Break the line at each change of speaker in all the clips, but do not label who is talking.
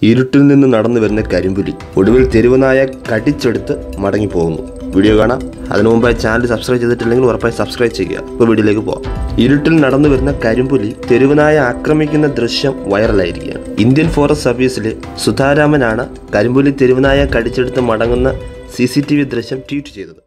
ഇരുട്ടിൽ നിന്ന് നടന്നു വരുന്ന കരിമ്പുലി ഒടുവിൽ തെരുവുനായ കടിച്ചെടുത്ത് മടങ്ങിപ്പോകുന്നു വീഡിയോ കാണാം അതിനു മുമ്പായി ചാനൽ സബ്സ്ക്രൈബ് ചെയ്തിട്ടില്ലെങ്കിൽ ഉറപ്പായി സബ്സ്ക്രൈബ് ചെയ്യുക ഇപ്പോൾ വീഡിയോയിലേക്ക് പോകാം ഇരുട്ടിൽ നടന്നു വരുന്ന കരിമ്പുലി തെരുവുനായ ആക്രമിക്കുന്ന ദൃശ്യം വൈറലായിരിക്കുകയാണ് ഇന്ത്യൻ ഫോറസ്റ്റ് സർവീസിലെ സുധാരാമനാണ് കരിമ്പുലി തെരുവുനായ കടിച്ചെടുത്ത് മടങ്ങുന്ന സി സി ടി വി ദൃശ്യം ട്വീറ്റ് ചെയ്തത്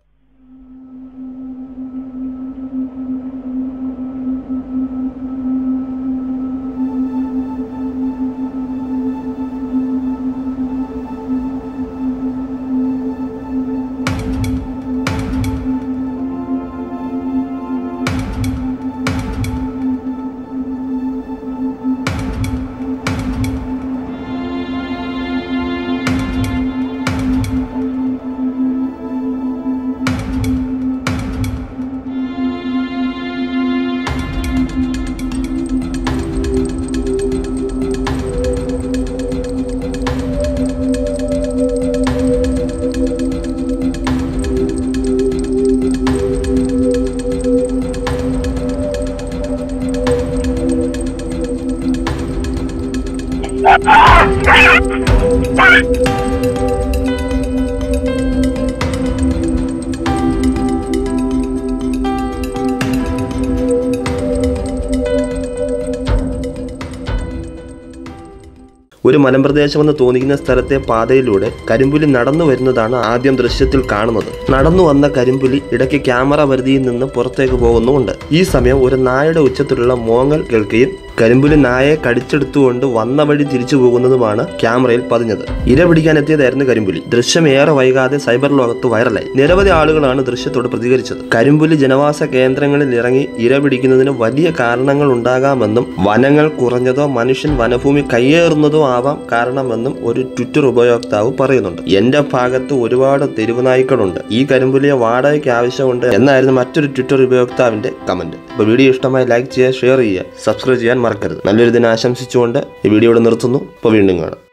ഒരു മലമ്പ്രദേശമെന്ന് തോന്നിക്കുന്ന സ്ഥലത്തെ പാതയിലൂടെ കരിമ്പുലി നടന്നു വരുന്നതാണ് ആദ്യം ദൃശ്യത്തിൽ കാണുന്നത് നടന്നു വന്ന കരിമ്പുലി ഇടയ്ക്ക് ക്യാമറ പരിധിയിൽ നിന്ന് പുറത്തേക്ക് പോകുന്നുമുണ്ട് ഈ സമയം ഒരു നായയുടെ ഉച്ചത്തിലുള്ള മോങ്ങൽ കേൾക്കുകയും കരിമ്പുലി നായയെ കടിച്ചെടുത്തുകൊണ്ട് വന്ന വഴി തിരിച്ചു പോകുന്നതുമാണ് ക്യാമറയിൽ പതിഞ്ഞത് ഇര പിടിക്കാനെത്തിയതായിരുന്നു കരിമ്പുലി ദൃശ്യം ഏറെ വൈകാതെ സൈബർ ലോകത്ത് വൈറലായി നിരവധി ആളുകളാണ് ദൃശ്യത്തോട് പ്രതികരിച്ചത് കരിമ്പുലി ജനവാസ കേന്ദ്രങ്ങളിൽ ഇറങ്ങി ഇര പിടിക്കുന്നതിന് വലിയ കാരണങ്ങൾ ഉണ്ടാകാമെന്നും വനങ്ങൾ കുറഞ്ഞതോ മനുഷ്യൻ വനഭൂമി കയ്യേറുന്നതോ ആവാം കാരണമെന്നും ഒരു ട്വിറ്റർ ഉപയോക്താവ് പറയുന്നുണ്ട് എന്റെ ഭാഗത്ത് ഒരുപാട് തെരുവ് നായ്ക്കളുണ്ട് ഈ കരിമ്പുലിയെ വാടകയ്ക്ക് ആവശ്യമുണ്ട് എന്നായിരുന്നു മറ്റൊരു ട്വിറ്റർ ഉപയോക്താവിന്റെ കമന്റ് അപ്പോൾ വീഡിയോ ഇഷ്ടമായി ലൈക്ക് ചെയ്യുക ഷെയർ ചെയ്യുക സബ്സ്ക്രൈബ് ചെയ്യാൻ മറക്കരുത് നല്ലൊരു ദിനം ആശംസിച്ചുകൊണ്ട് ഈ വീഡിയോ ഇവിടെ നിർത്തുന്നു ഇപ്പോൾ വീണ്ടും കാണാം